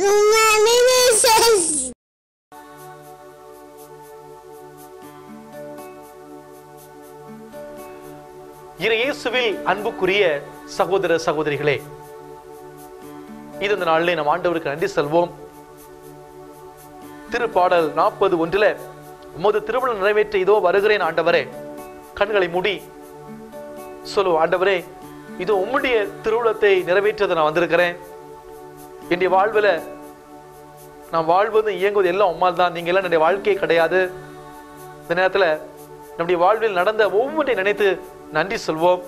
Mommy says. இரு இயேசுவில் அன்புக்குரிய சகோதர சகோதரிகளே இது இந்த நாளிலே நம் ஆண்டவருக்கு நன்றி செல்வோம் திருப்பாடல் நாற்பது ஒன்றில் உமது திருவிழா நிறைவேற்ற இதோ வருகிறேன் ஆண்டவரே கண்களை மூடி சொல்லுவோம் ஆண்டவரே இதோ உம்முடைய திருவிழத்தை நிறைவேற்ற நான் வந்திருக்கிறேன் என்னுடைய வாழ்வில் நான் வாழ்வது இயங்குவது எல்லாம் உம்மால் தான் நீங்க எல்லாம் என்னுடைய வாழ்க்கையே கிடையாது இந்த நேரத்தில் நம்முடைய வாழ்வில் நடந்த ஒவ்வொன்றையும் நினைத்து நன்றி சொல்வோம்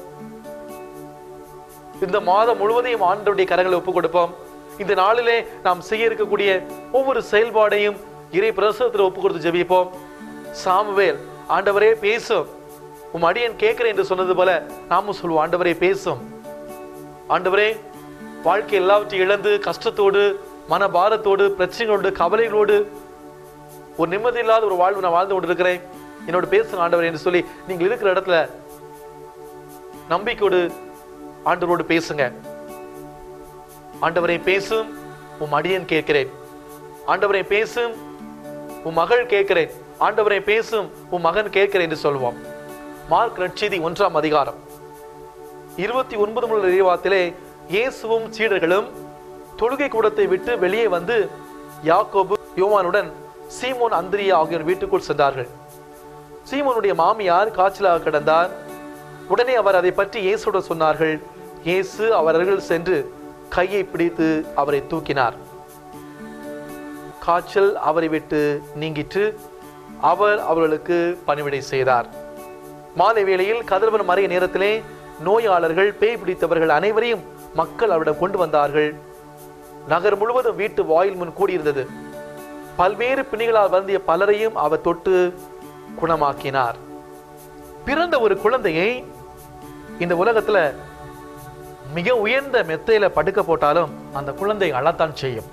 இந்த மாதம் முழுவதையும் ஆண்டவருடைய கரங்களை ஒப்புக் கொடுப்போம் இந்த நாளிலே நாம் செய்ய இருக்கக்கூடிய ஒவ்வொரு செயல்பாடையும் இறை பிரசவத்தில் ஒப்புக் கொடுத்து ஜெபிப்போம் சாமுவேல் ஆண்டவரே பேசும் உம் அடியன் கேட்கிறேன் என்று சொன்னது போல நாமும் சொல்வோம் ஆண்டவரே பேசும் ஆண்டவரே வாழ்க்கை எல்லாவற்றையும் இழந்து கஷ்டத்தோடு மன பாரத்தோடு பிரச்சனைகளோடு கவலைகளோடு ஒரு நிம்மதி இல்லாத ஒரு வாழ்வு நான் வாழ்ந்து கொண்டிருக்கிறேன் என்னோட பேசுங்க ஆண்டவர் என்று சொல்லி நீங்கள் இருக்கிற இடத்துல நம்பிக்கையோடு ஆண்டவரோடு பேசுங்க ஆண்டவரை பேசும் உம் அடியன் கேட்கிறேன் ஆண்டவரை பேசும் உன் மகள் கேட்கிறேன் ஆண்டவரை பேசும் உன் மகன் கேட்கிறேன் என்று சொல்வோம் மார்க் நற்செய்தி ஒன்றாம் அதிகாரம் இருபத்தி ஒன்பது முதல் இறைவாத்திலே இயேசுவும் சீடர்களும் தொழுகை கூடத்தை விட்டு வெளியே வந்து யாக்கோபு யோவானுடன் சீமோன் அந்திரியா ஆகியோர் வீட்டுக்குள் சென்றார்கள் சீமோனுடைய மாமியார் காய்ச்சலாக கிடந்தார் உடனே அவர் அதை பற்றி இயேசுடன் சொன்னார்கள் இயேசு அவர்கள் சென்று கையை பிடித்து அவரை தூக்கினார் காய்ச்சல் அவரை விட்டு நீங்கிற்று அவர் அவர்களுக்கு பணிவிடை செய்தார் மாலை வேளையில் கதிரவன் மறைய நேரத்திலே நோயாளர்கள் பேய் பிடித்தவர்கள் அனைவரையும் மக்கள் அவரிடம் கொண்டு வந்தார்கள் நகர் முழுவதும் வீட்டு வாயில் முன் கூடியிருந்தது பல்வேறு பிணிகளால் வருந்திய பலரையும் அவர் தொட்டு குணமாக்கினார் பிறந்த ஒரு குழந்தையை இந்த உலகத்துல மிக உயர்ந்த மெத்தையில படுக்க போட்டாலும் அந்த குழந்தை அழத்தான் செய்யும்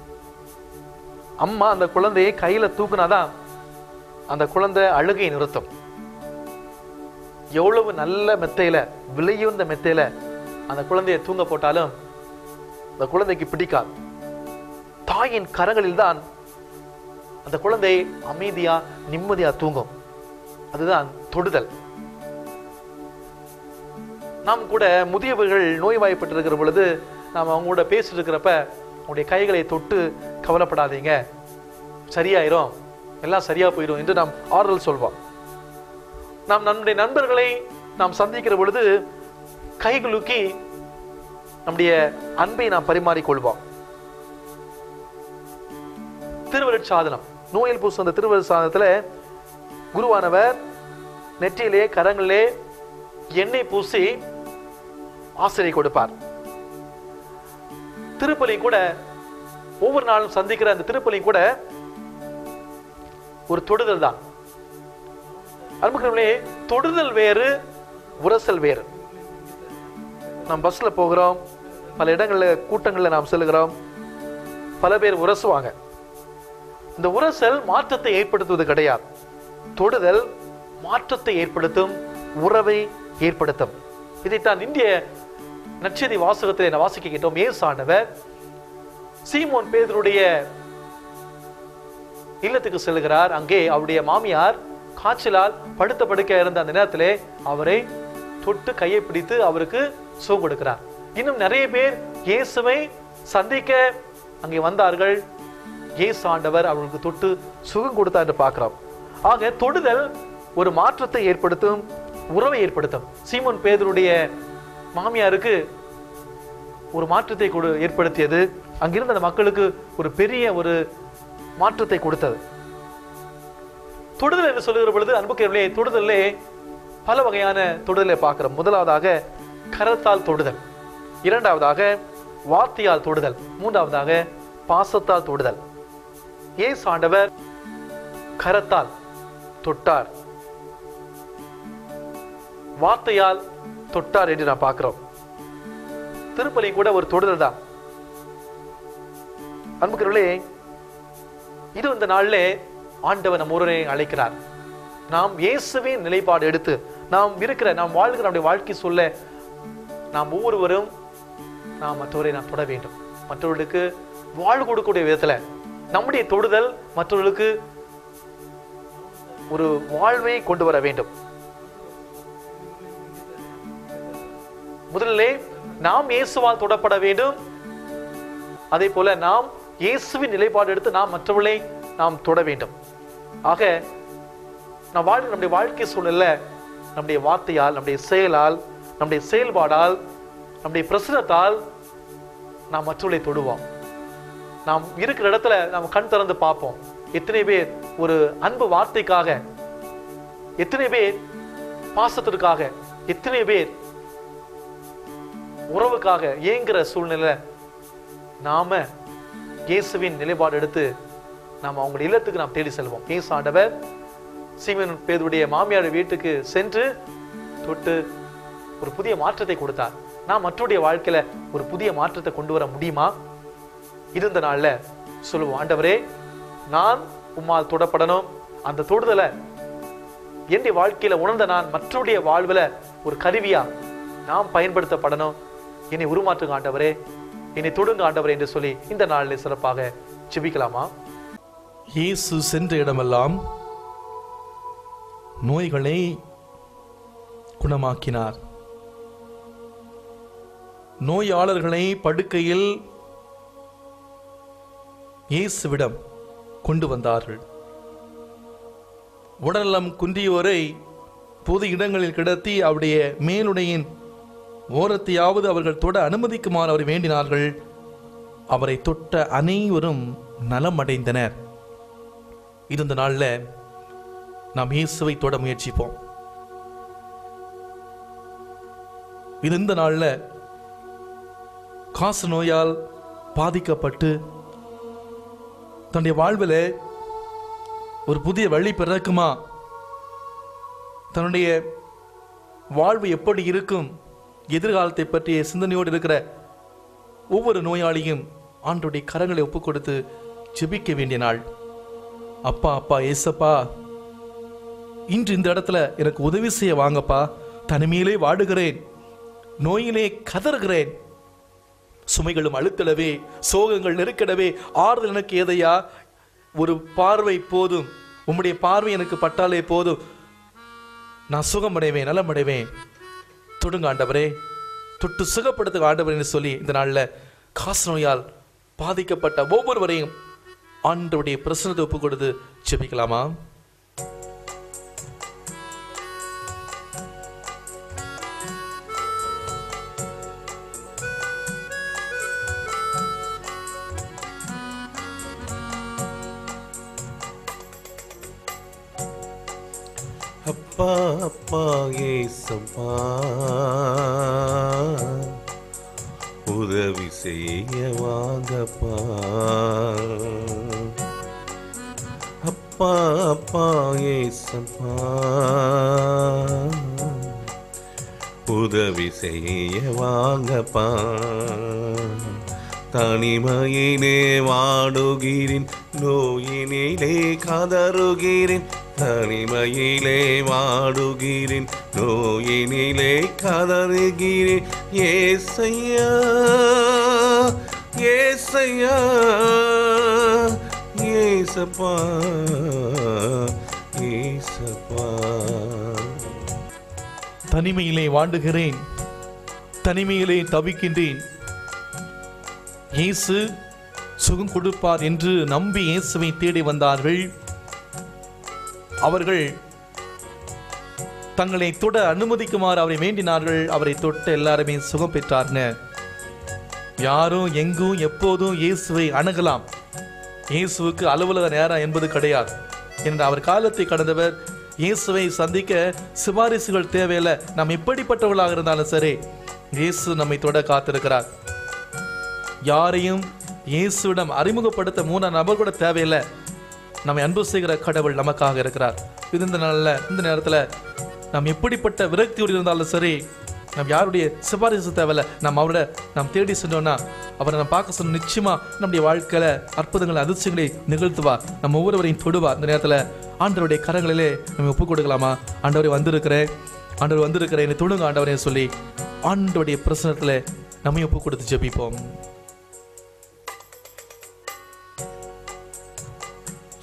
அம்மா அந்த குழந்தையை கையில தூக்குனாதான் அந்த குழந்தை அழுகை நிறுத்தும் எவ்வளவு நல்ல மெத்தையில விலையுந்த மெத்தையில அந்த குழந்தையை தூங்க போட்டாலும் அந்த குழந்தைக்கு பிடிக்காது தாயின் கரங்களில் தான் அந்த குழந்தை அமைதியா நிம்மதியா தூங்கும் அதுதான் தொடுதல் நாம் கூட முதியவர்கள் நோய்வாய்ப்பட்டிருக்கிற பொழுது நாம் அவங்க கூட பேசிட்டு இருக்கிறப்ப உங்களுடைய கைகளை தொட்டு கவலைப்படாதீங்க சரியாயிரும் எல்லாம் சரியா போயிடும் என்று நாம் ஆறுதல் சொல்வோம் நாம் நம்முடைய நண்பர்களை நாம் சந்திக்கிற பொழுது கைகுலுக்கி நம்முடைய அன்பை நாம் பரிமாறிக்கொள்வோம் திருவருட் சாதனம் நோயில் பூசும் அந்த திருவருட் சாதனத்துல குருவானவர் நெற்றியிலே கரங்களிலே எண்ணெய் பூசி ஆசிரியை கொடுப்பார் திருப்பலி கூட ஒவ்வொரு நாளும் சந்திக்கிற அந்த திருப்பலி கூட ஒரு தொடுதல் தான் அன்புக்கிறவங்களே தொடுதல் வேறு உரசல் வேறு நாம் பஸ்ல போகிறோம் பல இடங்கள்ல கூட்டங்கள்ல நாம் செல்கிறோம் பல பேர் உரசுவாங்க இந்த உரசல் மாற்றத்தை ஏற்படுத்துவது கிடையாது தொடுதல் மாற்றத்தை ஏற்படுத்தும் உறவை ஏற்படுத்தும் இதைத்தான் இந்திய நற்செய்தி வாசகத்தை நான் வாசிக்க கேட்டோம் ஏசாண்டவர் சீமோன் பேதருடைய இல்லத்துக்கு செல்கிறார் அங்கே அவருடைய மாமியார் காய்ச்சலால் படுத்த படுக்க இருந்த அந்த நேரத்திலே அவரை தொட்டு கையை பிடித்து அவருக்கு சுகம் கொடுக்கிறார் இன்னும் நிறைய பேர் இயேசுவை சந்திக்க அங்கே வந்தார்கள் இயேசு ஆண்டவர் அவர்களுக்கு தொட்டு சுகம் கொடுத்தார் என்று பார்க்கிறோம் ஆக தொடுதல் ஒரு மாற்றத்தை ஏற்படுத்தும் உறவை ஏற்படுத்தும் சீமோன் பேதருடைய மாமியாருக்கு ஒரு மாற்றத்தை கொடு ஏற்படுத்தியது அங்கிருந்த அந்த மக்களுக்கு ஒரு பெரிய ஒரு மாற்றத்தை கொடுத்தது தொடுதல் என்று சொல்லுகிற பொழுது அன்புக்கர்களே தொடுதலே பல வகையான தொடுதலை பார்க்கிறோம் முதலாவதாக கரத்தால் தொடுதல் இரண்டாவதாக வார்த்தையால் தொடுதல் மூன்றாவதாக பாசத்தால் தொடுதல் ஏசு ஆண்டவர் கரத்தால் தொட்டார் வார்த்தையால் தொட்டார் என்று நான் பார்க்கிறோம் திருப்பலி கூட ஒரு தொடுதல் தான் அன்புக்கிறவர்களே இது இந்த நாளிலே ஆண்டவர் நம் ஒருவரை அழைக்கிறார் நாம் இயேசுவின் நிலைப்பாடு எடுத்து நாம் இருக்கிற நாம் வாழ்கிற நம்முடைய வாழ்க்கை சொல்ல நாம் ஒவ்வொருவரும் நாம் மற்றவரை நாம் தொட வேண்டும் மற்றவர்களுக்கு வாழ்வு கொடுக்கக்கூடிய விதத்துல நம்முடைய தொடுதல் மற்றவர்களுக்கு ஒரு வாழ்வை கொண்டு வர வேண்டும் முதலிலே நாம் இயேசுவால் தொடப்பட வேண்டும் அதே போல நாம் இயேசுவின் நிலைப்பாடு எடுத்து நாம் மற்றவர்களை நாம் தொட வேண்டும் ஆக நம் வாழ் நம்முடைய வாழ்க்கை சூழல்ல நம்முடைய வார்த்தையால் நம்முடைய செயலால் நம்முடைய செயல்பாடால் நம்முடைய பிரசனத்தால் நாம் மற்றவர்களை தொடுவோம் நாம் இருக்கிற இடத்துல நாம் கண் திறந்து பார்ப்போம் எத்தனை பேர் ஒரு அன்பு வார்த்தைக்காக எத்தனை பேர் பாசத்திற்காக எத்தனை பேர் உறவுக்காக ஏங்குற சூழ்நிலை நாம இயேசுவின் நிலைப்பாடு எடுத்து நாம் அவங்க இல்லத்துக்கு நாம் தேடி செல்வோம் இயேசு ஆண்டவர் சீமன் பேதுடைய மாமியார் வீட்டுக்கு சென்று தொட்டு ஒரு புதிய மாற்றத்தை கொடுத்தார் நான் மற்றவருடைய வாழ்க்கையில ஒரு புதிய மாற்றத்தை கொண்டு வர முடியுமா இருந்த நாள்ல சொல்லுவோம் ஆண்டவரே நான் உம்மால் தொடப்படணும் அந்த தொடுதலை என்னுடைய வாழ்க்கையில உணர்ந்த நான் மற்றவருடைய வாழ்வுல ஒரு கருவியா நாம் பயன்படுத்தப்படணும் என்னை உருமாற்றுங்க ஆண்டவரே என்னை தொடுங்க ஆண்டவரே என்று சொல்லி இந்த நாளில் சிறப்பாக ஜெபிக்கலாமா இயேசு சென்ற இடமெல்லாம் நோய்களை குணமாக்கினார் நோயாளர்களை படுக்கையில் இயேசுவிடம் கொண்டு வந்தார்கள் உடல்நலம் குன்றியோரை பொது இடங்களில் கிடத்தி அவருடைய மேலுடையின் ஓரத்தையாவது அவர்கள் தொட அனுமதிக்குமாறு அவர் வேண்டினார்கள் அவரை தொட்ட அனைவரும் நலமடைந்தனர் இருந்த நாள்ல நாம் இயேசுவை தொட முயற்சிப்போம் இது இந்த நாள்ல காசு நோயால் பாதிக்கப்பட்டு தன்னுடைய வாழ்வில் ஒரு புதிய வழி பிறக்குமா தன்னுடைய வாழ்வு எப்படி இருக்கும் எதிர்காலத்தை பற்றிய சிந்தனையோடு இருக்கிற ஒவ்வொரு நோயாளியும் ஆண்டுடைய கரங்களை ஒப்புக் கொடுத்து ஜெபிக்க வேண்டிய நாள் அப்பா அப்பா ஏசப்பா இன்று இந்த இடத்துல எனக்கு உதவி செய்ய வாங்கப்பா தனிமையிலே வாடுகிறேன் நோயிலே கதறுகிறேன் சுமைகளும் அழுத்தளவே சோகங்கள் நெருக்கிடவே ஆறுதல் எனக்கு ஏதையா ஒரு பார்வை போதும் உம்முடைய பார்வை எனக்கு பட்டாலே போதும் நான் சுகமடைவேன் நலமடைவேன் தொடுங்க ஆண்டவரே தொட்டு சுகப்படுத்துங்க ஆண்டவரேன்னு சொல்லி இந்த நாளில் காசு நோயால் பாதிக்கப்பட்ட ஒவ்வொருவரையும் ஆண்டவருடைய பிரசனத்தை ஒப்பு கொடுத்து ஜெபிக்கலாமா அப்பா அப்பா ஏசப்பா உதவி செய்ய வாங்கப்பா அப்பா அப்பா ஏசப்பா உதவி செய்ய வாங்கப்பா தனிமையிலே வாடுகிறேன் நோயினிலே கதறுகிறேன் தனிமையிலே வாடுகிறேன் நோயினிலே கதறுகிறேன் ஏசையா ஏசையா ஏசப்பா ஏசப்பா தனிமையிலே வாண்டுகிறேன் தனிமையிலே தவிக்கின்றேன் இயேசு சுகம் கொடுப்பார் என்று நம்பி இயேசுவை தேடி வந்தார்கள் அவர்கள் தங்களை தொட அனுமதிக்குமாறு அவரை வேண்டினார்கள் அவரை தொட்ட எல்லாருமே சுகம் பெற்றார்ங்க யாரும் எங்கும் எப்போதும் இயேசுவை அணுகலாம் இயேசுவுக்கு அலுவலக நேரம் என்பது கிடையாது என்ற அவர் காலத்தை கடந்தவர் இயேசுவை சந்திக்க சிபாரிசுகள் தேவையில்லை நாம் எப்படிப்பட்டவர்களாக இருந்தாலும் சரி இயேசு நம்மை தொட காத்திருக்கிறார் யாரையும் இயேசுவிடம் அறிமுகப்படுத்த மூணு நபர் கூட தேவையில்லை நம்மை அன்பு செய்கிற கடவுள் நமக்காக இருக்கிறார் இது இந்த நாளில் இந்த நேரத்தில் நாம் எப்படிப்பட்ட விரக்தியோடு இருந்தாலும் சரி நாம் யாருடைய சிபாரிசு தேவையில்லை நாம் அவரோட நாம் தேடி சென்றோம்னா அவரை நம்ம பார்க்க சொன்ன நிச்சயமா நம்முடைய வாழ்க்கையில அற்புதங்கள் அதிர்ச்சிகளை நிகழ்த்துவார் நம்ம ஒவ்வொருவரையும் தொடுவார் இந்த நேரத்தில் ஆண்டவருடைய கரங்களிலே நம்ம ஒப்புக் கொடுக்கலாமா ஆண்டவரை வந்திருக்கிறேன் ஆண்டவர் வந்திருக்கிறேன் என்னை தொடுங்க ஆண்டவரே சொல்லி ஆண்டவருடைய பிரசனத்தில் நம்ம ஒப்புக் கொடுத்து ஜெபிப்போம்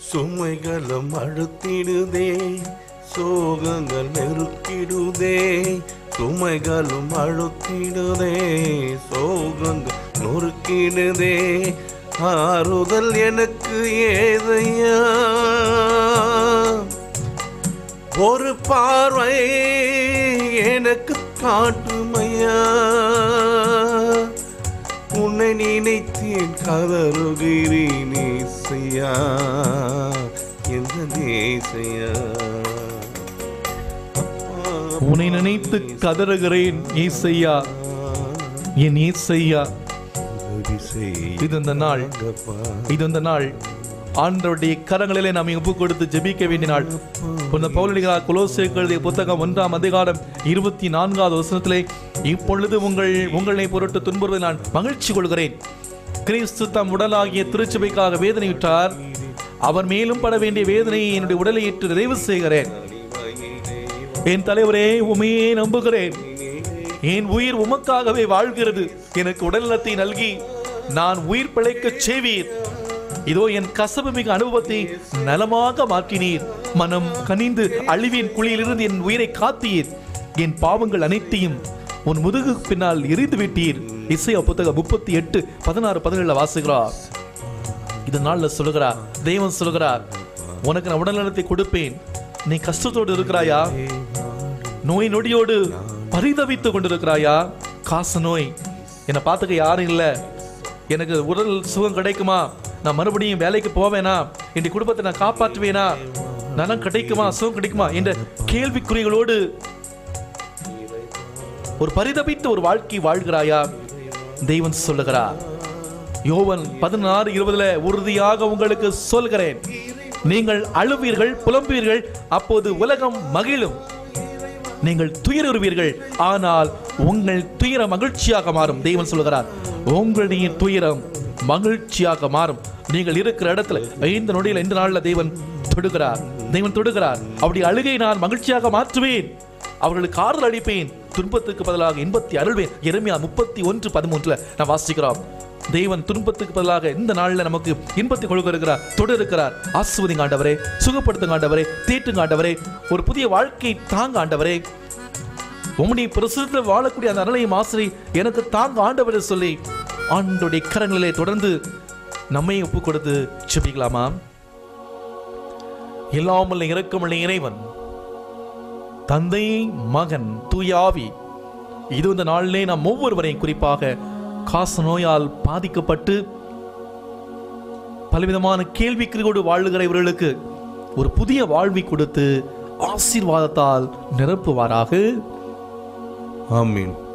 சுமைகளும் அழுத்திடுதே சோகங்கள் நெருக்கிடுதே சுமைகளும் அழுத்திடுதே சோகங்கள் நொறுக்கிடுதே ஆறுதல் எனக்கு ஏதையா ஒரு பார்வை எனக்கு காட்டுமையா உன்னை நினைத்தேன் கதறுகிறேன் நேசையா எந்த நேசையா உன்னை நினைத்து கதறுகிறேன் ஏசையா என் ஏசையா இது இந்த நாள் இது இந்த நாள் ஆண்டவருடைய கரங்களிலே நாம் ஒப்பு கொடுத்து ஜெபிக்க வேண்டிய நாள் புனித பவுலடிகளார் கொலோசியருக்கு எழுதிய புத்தகம் ஒன்றாம் அதிகாரம் இருபத்தி நான்காவது வசனத்திலே இப்பொழுது உங்கள் உங்களை பொருட்டு துன்புறுவதை நான் மகிழ்ச்சி கொள்கிறேன் கிறிஸ்து தம் உடலாகிய திருச்சபைக்காக வேதனையுற்றார் அவர் மேலும் பட வேண்டிய வேதனையை என்னுடைய உடலை ஏற்று நிறைவு செய்கிறேன் என் தலைவரே உமையே நம்புகிறேன் என் உயிர் உமக்காகவே வாழ்கிறது எனக்கு உடல்நலத்தை நல்கி நான் உயிர் பிழைக்கச் செய்வீர் இதோ என் கசப்பு மிக அனுபவத்தை நலமாக மாற்றினீர் மனம் கனிந்து அழிவின் குழியிலிருந்து என் உயிரை காத்தீர் என் பாவங்கள் அனைத்தையும் உன் முதுகு பின்னால் எரிந்து விட்டீர் இசையா புத்தகம் முப்பத்தி எட்டு பதினாறு பதினேழுல வாசுகிறார் இது நாள்ல சொல்லுகிறார் தெய்வம் சொல்லுகிறார் உனக்கு நான் உடல்நலத்தை கொடுப்பேன் நீ கஷ்டத்தோடு இருக்கிறாயா நோய் நொடியோடு பரிதவித்துக் கொண்டிருக்கிறாயா காசு நோய் என்னை பார்த்துக்க யாரும் இல்ல எனக்கு உடல் சுகம் கிடைக்குமா நான் மறுபடியும் வேலைக்கு போவேனா என் குடும்பத்தை நான் காப்பாற்றுவேனா நலம் கிடைக்குமா சுகம் கிடைக்குமா என்ற கேள்விக்குறிகளோடு ஒரு பரிதபித்த ஒரு வாழ்க்கை வாழ்கிறாயா தெய்வம் சொல்லுகிறார் யோவன் பதினாறு இருபதுல உறுதியாக உங்களுக்கு சொல்கிறேன் நீங்கள் அழுவீர்கள் புலம்புவீர்கள் அப்போது உலகம் மகிழும் நீங்கள் துயருவீர்கள் ஆனால் உங்கள் துயர மகிழ்ச்சியாக மாறும் தெய்வம் சொல்கிறார் உங்களுடைய துயரம் மகிழ்ச்சியாக மாறும் நீங்கள் இருக்கிற இடத்துல ஐந்து நொடியில் ஐந்து நாள்ல தெய்வன் தொடுகிறார் தெய்வன் தொடுகிறார் அப்படி அழுகை நான் மகிழ்ச்சியாக மாற்றுவேன் அவர்களுக்கு ஆறுதல் அளிப்பேன் துன்பத்துக்கு பதிலாக இன்பத்தை அருள்வேன் எருமையா முப்பத்தி ஒன்று பதிமூன்றுல நான் வாசிக்கிறோம் தேவன் துன்பத்துக்கு பதிலாக இந்த நாள்ல நமக்கு இன்பத்தை கொடுக்க இருக்கிறார் தொட இருக்கிறார் ஆசுவதிங்க ஆண்டவரே சுகப்படுத்துங்க ஆண்டவரே தேட்டுங்க ஆண்டவரே ஒரு புதிய வாழ்க்கை தாங்க ஆண்டவரே உம்முடைய பிரசுரத்தில் வாழக்கூடிய அந்த அருளையும் ஆசிரி எனக்கு தாங்க ஆண்டவரை சொல்லி ஆண்டுடைய கரங்களிலே தொடர்ந்து நம்மை ஒப்பு கொடுத்து செபிக்கலாமா எல்லாமல்ல இறக்கமுள்ள இறைவன் தந்தை மகன் தூயாவி இது இந்த நாளிலே நாம் ஒவ்வொருவரையும் குறிப்பாக காச நோயால் பாதிக்கப்பட்டு பலவிதமான கேள்விக்குறியோடு வாழுகிற இவர்களுக்கு ஒரு புதிய வாழ்வை கொடுத்து ஆசீர்வாதத்தால் நிரப்புவாராக ஆமீன்